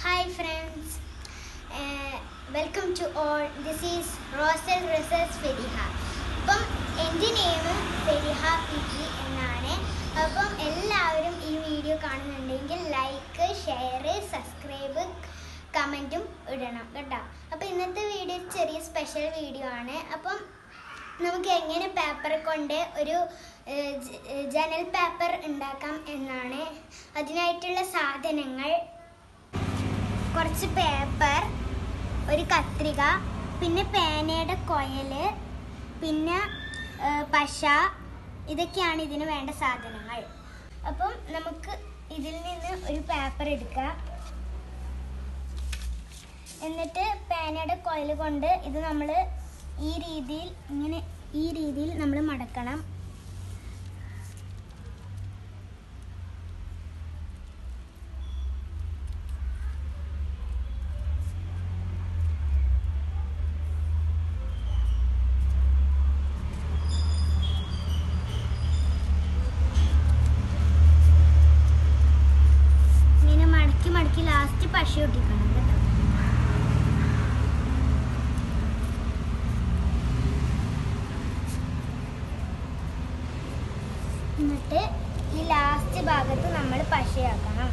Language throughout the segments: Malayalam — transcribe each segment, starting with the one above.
hi friends welcome to all this is റോസൽ റിസർച്ച് ഫെരിഹ അപ്പം എൻ്റെ നെയിം ഫെരിഹ പി ജി എന്നാണ് അപ്പം എല്ലാവരും ഈ വീഡിയോ കാണുന്നുണ്ടെങ്കിൽ ലൈക്ക് ഷെയർ സബ്സ്ക്രൈബ് കമൻറ്റും ഇടണം കേട്ടോ അപ്പോൾ ഇന്നത്തെ വീഡിയോ ചെറിയ സ്പെഷ്യൽ വീഡിയോ ആണ് അപ്പം നമുക്ക് എങ്ങനെ പേപ്പർ കൊണ്ട് ഒരു ഏഹ്, ജ- ഏഹ്, ജനൽ പേപ്പർ ഉണ്ടാക്കാം എന്നാണ് അതിനായിട്ടുള്ള സാധനങ്ങൾ കുറച്ച് പേപ്പർ ഒരു കത്രിക പിന്നെ പേനയുടെ കൊയല് പിന്നെ ഏഹ്, പശ ഇതൊക്കെയാണ് ഇതിന് വേണ്ട സാധനങ്ങൾ അപ്പം നമുക്ക് ഇതിൽ നിന്ന് ഒരു പേപ്പർ എടുക്കുക എന്നിട്ട് പേനയുടെ കോയിൽ കൊണ്ട് ഇത് നമ്മൾ ഈ രീതിയിൽ ഇങ്ങനെ ഈ രീതിയിൽ നമ്മൾ മടക്കണം ഇങ്ങനെ മടക്കി മടക്കി ലാസ്റ്റ് പശ ഒട്ടിക്കണം കേട്ടോ എന്നിട്ട് ഈ ലാസ്റ്റ് ഭാഗത്ത് നമ്മൾ പശയാക്കണം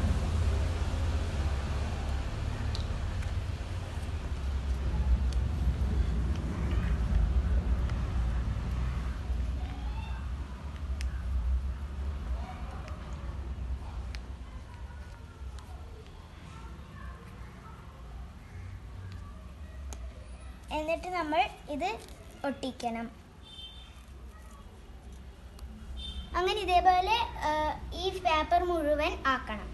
എന്നിട്ട് നമ്മൾ ഇത് ഒട്ടിക്കണം അങ്ങനെ ഇതേപോലെ ആ, ഈ പേപ്പർ മുഴുവൻ ആക്കണം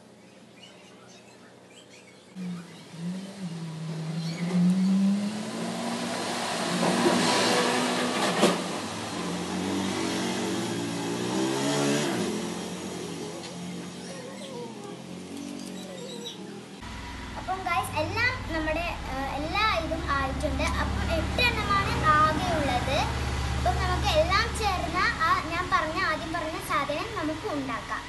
അപ്പം ഗൈസ് എല്ലാം നമ്മുടെ ആ, എല്ലാ ഇതും ആയിട്ടുണ്ട് അപ്പം എട്ട് എണ്ണമാണ് ആകെ ഉള്ളത് അപ്പം നമുക്ക് എല്ലാം ചേർന്ന ആ ഞാൻ പറഞ്ഞ ആദ്യം പറഞ്ഞ സാധനം നമുക്ക് ഉണ്ടാക്കാം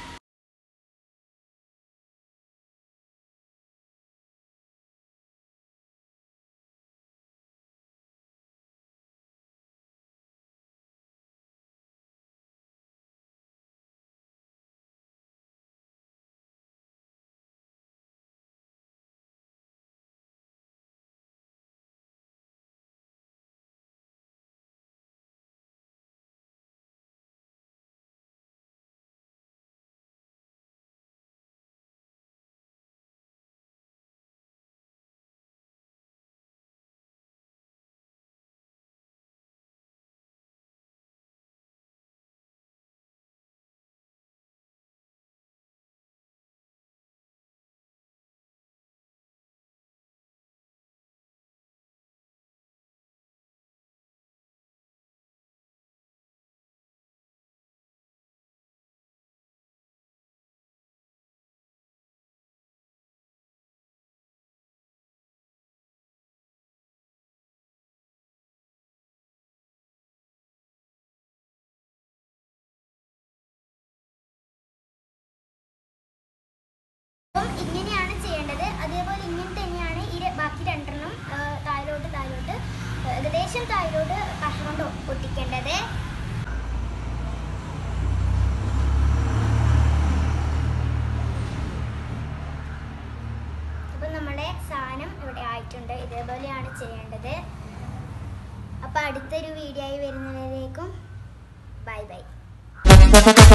അപ്പം ഇങ്ങനെയാണ് ചെയ്യേണ്ടത് അതേപോലെ ഇങ്ങനെ തന്നെയാണ് ഈ ര- ബാക്കി രണ്ടെണ്ണം ആ, താഴോട്ട് താഴോട്ട് ഏകദേശം താഴോട്ട് പശ കൊണ്ട് ഒ- ഒട്ടിക്കേണ്ടത് അപ്പം നമ്മുടെ സാധനം ഇവിടെ ആയിട്ടുണ്ട് ഇതേപോലെയാണ് ചെയ്യേണ്ടത് അപ്പം അടുത്തൊരു വീഡിയോ ആയി വരുന്നവരേക്കും ബൈ ബൈ